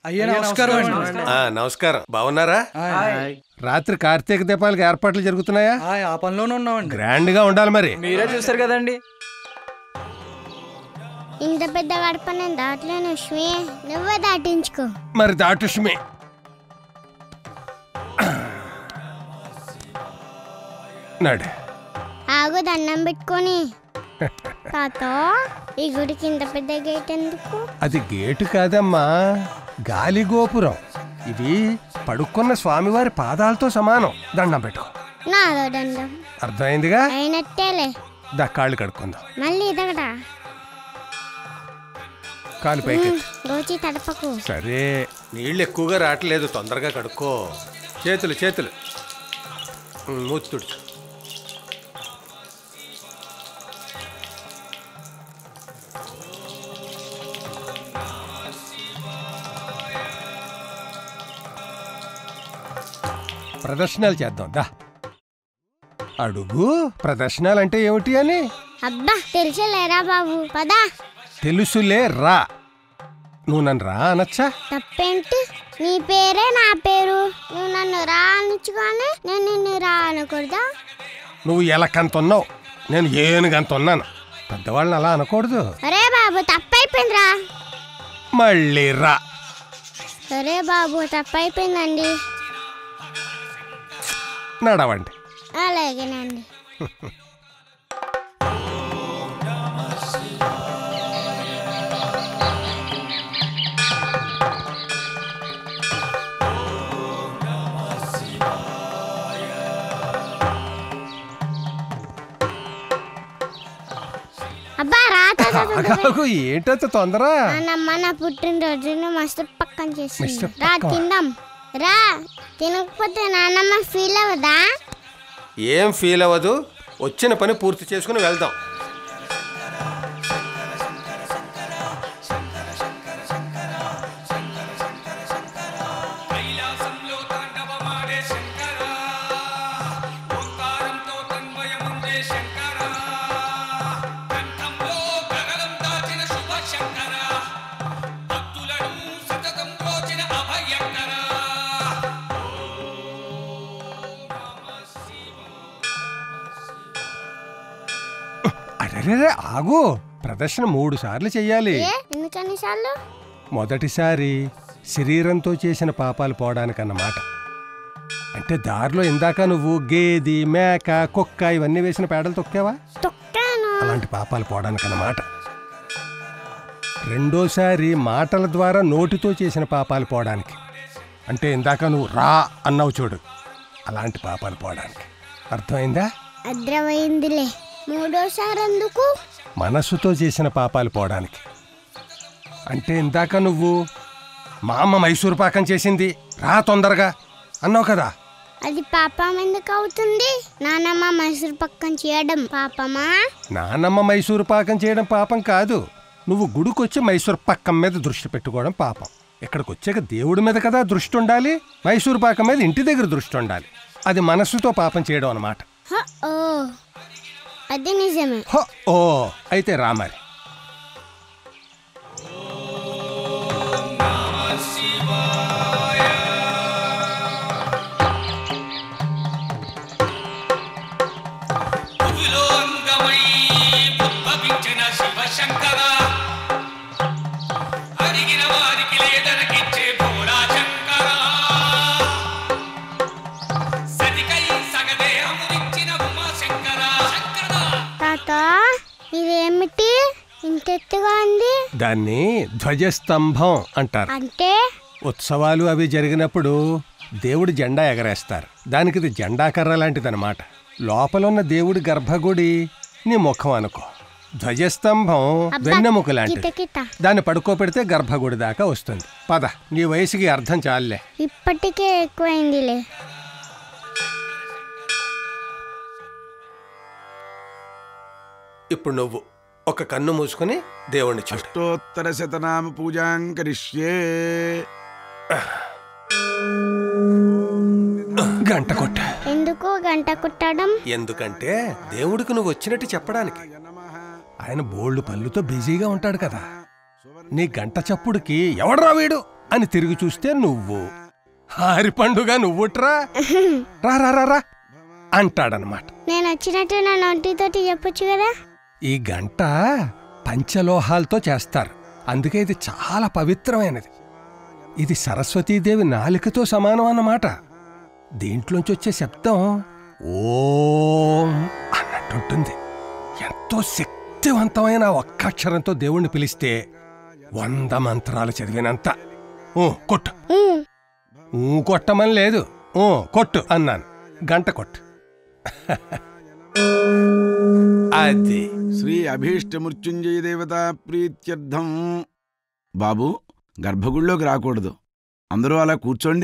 అయ్యా నమస్కారం అండి ఆ, నమస్కారం బాగున్నారా ఆయ్. రాత్రి కార్తీక దీపాలకి ఏర్పాట్లు జరుగుతున్నాయా ఆయ్, ఆ పనిలోనే ఉన్నామండి గ్రాండ్ గా ఉండాలి మరి మీరే చూస్తారు కదండి ఇంత పెద్ద గడప నేను దాటలేను విశ్వే నువ్వే దాటించుకో మరి దాటుష్మి నడు ఆగు దండం పెట్టుకొని తాత ఈ గుడికి ఇంత పెద్ద గేట్ ఎందుకు అది గేటు కాదమ్మా గాలి గోపురం ఇవి పడుకున్న స్వామివారి పాదాలతో సమానం దండం పెట్టుకో నాదో దండం అర్థమైందిగా అయినట్టేలే దా కాళ్ళు కడుక్కుందాం మళ్ళీ ఇదగడా కాలు పైకి రోజు తడపకు సరే నీళ్ళు ఎక్కువగా రావట్లేదు తొందరగా కడుక్కో చేతులు చేతులు ఉమ్, మూతి తుడుచు ప్రదర్శనలు చేద్దాం దా అడుగు ప్రదర్శనలు అంటే ఏమిటి అని అబ్బా తెలుసులేరా బాబు పదా తెలుసులే రా నువ్వు నన్ను రా అనొచ్చా తప్పేంటి నీ పేరే నా పేరు నువ్వు నన్ను రా అనుచుకొని నేను నిన్ను రా అనకూడదా నువ్వు ఎలకంత ఉన్నావు నేను ఏనుగంత ఉన్నాను పెద్దవాళ్ళని అలా అనకూడదు అరే బాబు తప్పైపోయిందిరా మళ్ళీ రా సరే బాబు తప్పైపోయిందండి నడవండి అలాగేనండి అబ్బా రా తాత తొందరగా. ఆగాగు, ఏంటంత తొందర నాన్నమ్మ నా పుట్టినరోజును మస్తు పక్కన చేసింది మిస్టర్ రా పక్కన. తిందాం రా తినకపోతే నాన్నమ్మ ఫీల్ అవ్వదా ఏం ఫీల్ అవ్వదు వచ్చిన పని పూర్తి చేసుకుని వెళ్దాం కైలాసంలో తాండవమాడే శంకర ఓంకారంతో తన్మయముందే శంకర కంఠంలో గగనం దాచిన శుభ శంకర భక్తులను సతతం రోజున అభయంకర అరే ఆగు ప్రదర్శన మూడు సార్లు చెయ్యాలి ఏ ఎందుకని సార్లు మొదటిసారి శరీరంతో చేసిన పాపాలు పోవడానికన్నమాట అంటే దారిలో ఇందాక నువ్వు గేది మేక కుక్క ఇవన్నీ వేసిన పేడలు తొక్కావా తొక్కాను అలాంటి పాపాలు పోవడానికన్నమాట రెండోసారి మాటల ద్వారా నోటితో చేసిన పాపాలు పోవడానికి అంటే ఇందాక నువ్వు రా అన్నావు చూడు అలాంటి పాపాలు పోవడానికి అర్థమైందా అద్రమైందిలే మూడోసారి ఎందుకు మనస్సుతో చేసిన పాపాలు పోవడానికి అంటే ఇందాక నువ్వు మా అమ్మ మైసూరు పాకం చేసింది రా తొందరగా అన్నావు కదా అది పాపం ఎందుకు అవుతుంది నానమ్మ మైసూర్ పక్కన చేయడం పాపమా నానమ్మ మైసూరు పాకం చేయడం పాపం కాదు నువ్వు గుడికొచ్చి మైసూరు పక్కం మీద దృష్టి పెట్టుకోవడం పాపం ఇక్కడికి వచ్చాక దేవుడి మీద కదా దృష్టి ఉండాలి మైసూరు పాకం మీద ఇంటి దగ్గర దృష్టి ఉండాలి అది మనస్సుతో పాపం చేయడం అన్నమాట హ, ఓ అది నిజమే హో ఓ అయితే రా మరి భువిలో అంగమై ఉద్భవించిన శివ శంకర అడిగిన వారికి లేదనకిచ్చే భోళా శంకర సతికై సగదేహమునిచ్చిన ఉమా శంకర శంకర తాత ఇదేమిటి ఇంత ఎత్తుగా ఉంది దాన్ని ధ్వజస్తంభం అంటారు అంటే ఉత్సవాలు అవి జరిగినప్పుడు దేవుడి జెండా ఎగరేస్తారు దానికి ఇది జెండా కర్ర లాంటిదన్నమాట లోపలున్న దేవుడి గర్భగుడి నీ ముఖం అనుకో ధ్వజస్తంభం అబ్బా, వెన్నెముక లాంటిది కితకిత దాన్ని పడుకోపెడితే గర్భగుడి దాకా వస్తుంది పద నీ వయసుకి అర్థం చాలులే ఇప్పటికే ఎక్కువైందిలే ఇప్పుడు నువ్వు ఒక కన్ను మూసుకుని దేవుణ్ణి చూడు అష్టోత్తర శతనామ పూజాం కరిష్యే గంట కొట్ట ఎందుకు గంట కుట్టడం ఎందుకంటే దేవుడికి నువ్వు వచ్చినట్టు చెప్పడానికి ఆయన బోల్డ్ పళ్ళుతో బిజీగా ఉంటాడు కదా నీ గంట చప్పుడుకి ఎవడ్రా వీడు అని తిరిగి చూస్తే నువ్వు హారి పండుగ నువ్వుట్రా రా రా రా రా అంటాడనమాట నేను వచ్చినట్టు నా నోటితోటి చెప్పొచ్చు కదా ఈ గంట పంచలోహాలతో చేస్తారు అందుకే ఇది చాలా పవిత్రమైనది ఇది సరస్వతీదేవి నాలికతో సమానం అన్నమాట దీంట్లోంచి వచ్చే శబ్దం ఓం అన్నట్టుంటుంది ఎంతో శక్తివంతమైన ఆ ఒక్క అక్షరంతో దేవుణ్ణి పిలిస్తే వంద మంత్రాలు చదివినంత ఊ, కొట్టు ఉమ్. ఊ కొట్టమని లేదు ఊ కొట్టు అన్నాను గంట కొట్టు అది శ్రీ అభీష్ట మృత్యుంజయ దేవత ప్రీత్యర్థం బాబు గర్భగుడిలోకి రాకూడదు అందరూ అలా కూర్చోండి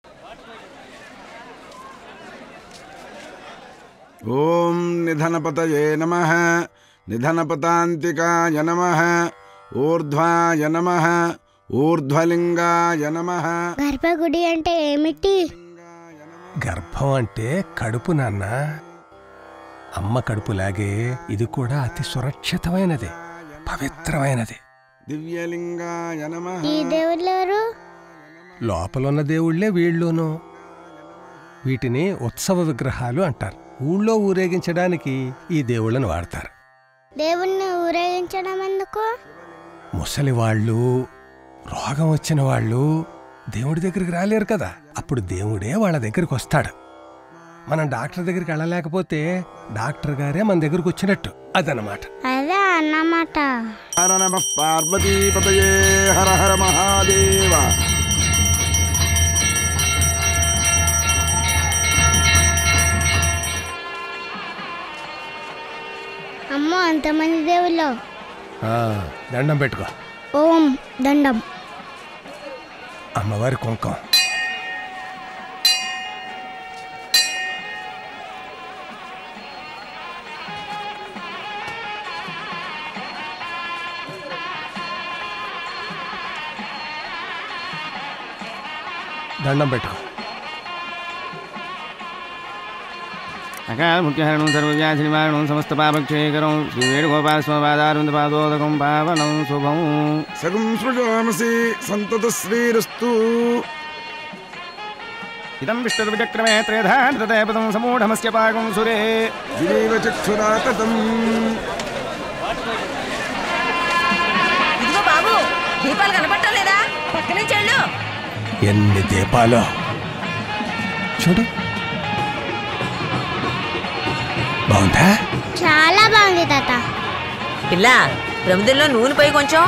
ఓం నిధనపతయే నమ నిధనపతాంతికాయ నమ ఊర్ధ్వాయ నమ ఊర్ధ్వలింగాయ నమ గర్భగుడి అంటే ఏమిటి గర్భం అంటే కడుపు నాన్న అమ్మ కడుపులాగే ఇది కూడా అతి సురక్షితమైనది పవిత్రమైనది దివ్యలింగాయ నమ ఈ దేవుళ్ళు ఎవరు లోపలున్న దేవుళ్లే వీళ్ళును వీటిని ఉత్సవ విగ్రహాలు అంటారు ఊళ్ళో ఊరేగించడానికి ఈ దేవుళ్ళను వాడతారు దేవుణ్ణి ఊరేగించడం ఎందుకు ముసలివాళ్ళు రోగం వచ్చిన వాళ్ళు దేవుడి దగ్గరికి రాలేరు కదా అప్పుడు దేవుడే వాళ్ళ దగ్గరికి వస్తాడు మనం డాక్టర్ దగ్గరికి వెళ్ళలేకపోతే డాక్టర్ గారే మన దగ్గరికి వచ్చినట్టు అదనమాట అదే అన్నమాట హర నమ పార్వతీపతయే హర హర మహాదేవ అమ్మో అంతమంది దేవుళ్ళు ఆ, దండం పెట్టుకో ఓం దండం అమ్మవారి కుంకం దండం పెట్టుకో అకాల ముఖ్యహరణం సర్వవ్యాధి నివారణం సమస్త పాపక్షేకరం శ్రీ వేణుగోపాల స్వాదారుంద పాదోదకం పావనం శుభం సగం సృజామసి సంతత శ్రీరస్తు ఇదం విష్ణుర్విచక్రమే త్రేధాపదం సమూఢమస్య పాకం సురే దివైవ చక్షురాతతం ఇదిగో బాబు దీపాలు కనపడటం లేదా పక్కనే చెల్లు ఎన్ని దీపాలు చూడు బాగుందా చాలా బాగుంది తాత పిల్ల ప్రమిదల్లో నూనె పోయి కొంచెం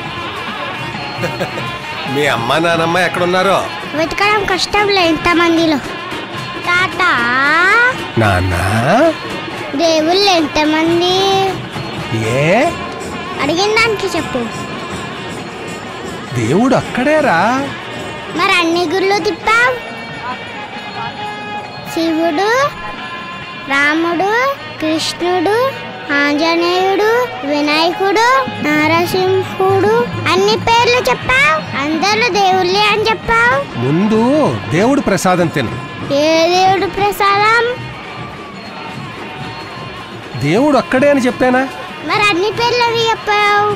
మీ అమ్మ నానమ్మ ఎక్కడున్నారో వెతకడం కష్టంలే ఎంతమందిలో తాత నాన్న దేవుళ్ళు ఎంతమంది ఏ అడిగిన దానికి చెప్పు దేవుడు అక్కడేరా మరి అన్ని గుళ్ళు తిప్పావు శివుడు రాముడు కృష్ణుడు ఆంజనేయుడు వినాయకుడు నరసింహుడు అన్ని పేర్లు చెప్పావు అందరూ దేవుళ్ళే అని చెప్పావు ముందు దేవుడు ప్రసాదం తిను ఏ దేవుడు ప్రసాదం దేవుడు అక్కడే అని చెప్పానా మరి అన్ని పేర్లు అవి చెప్పావు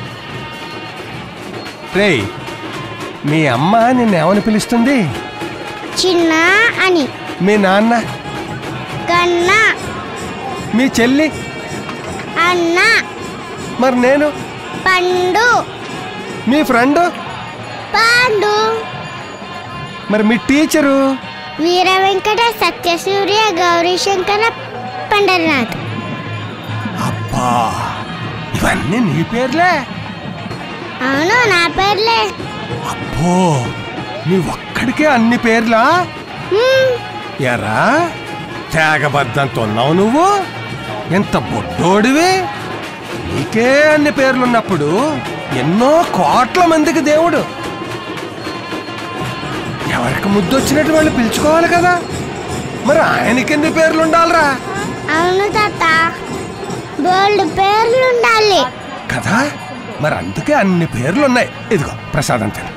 రేయ్ మీ అమ్మ నిన్నేమని పిలుస్తుంది చిన్న అని మీ నాన్న కన్న మీ చెల్లి అన్న మరి నేను పండు మీ ఫ్రెండ్ పాండు మరి మీ టీచరు వీర వెంకట సత్యసూర్య గౌరీ శంకర పండరనాథ్ అబ్బా ఇవన్నీ నీ పేర్లే అవును నా పేర్లే అబ్బో నీ ఒక్కడికే అన్ని పేర్లా హ్మ్, ఎరా తేగబద్దంతో ఉన్నావు నువ్వు ఎంత బొడ్డోడివి నీకే అన్ని పేర్లున్నప్పుడు ఎన్నో కోట్ల మందికి దేవుడు ఎవరికి ముద్దొచ్చినట్టు వాళ్ళు పిలుచుకోవాలి కదా మరి ఆయనకి ఎన్ని పేర్లు ఉండాలిరా అవును తాత బోల్డ్ పేర్లు ఉండాలి కదా మరి అందుకే అన్ని పేర్లు ఉన్నాయి ఇదిగో ప్రసాదం తిను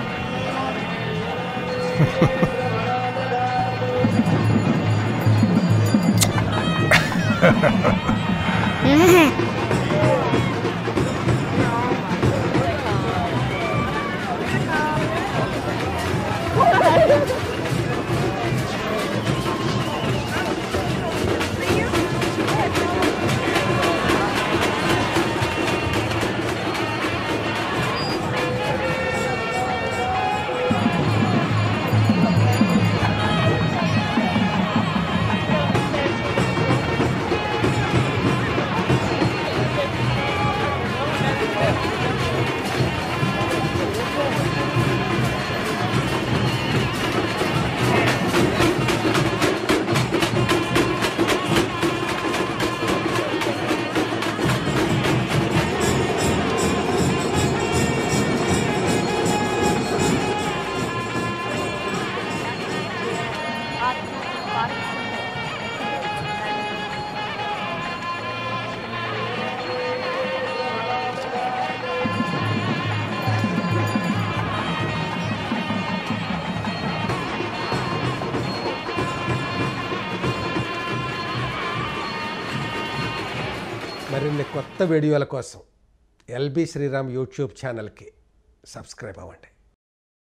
కొత్త వీడియోల కోసం ఎల్బి శ్రీరామ్ యూట్యూబ్ ఛానల్కి సబ్స్క్రైబ్ అవ్వండి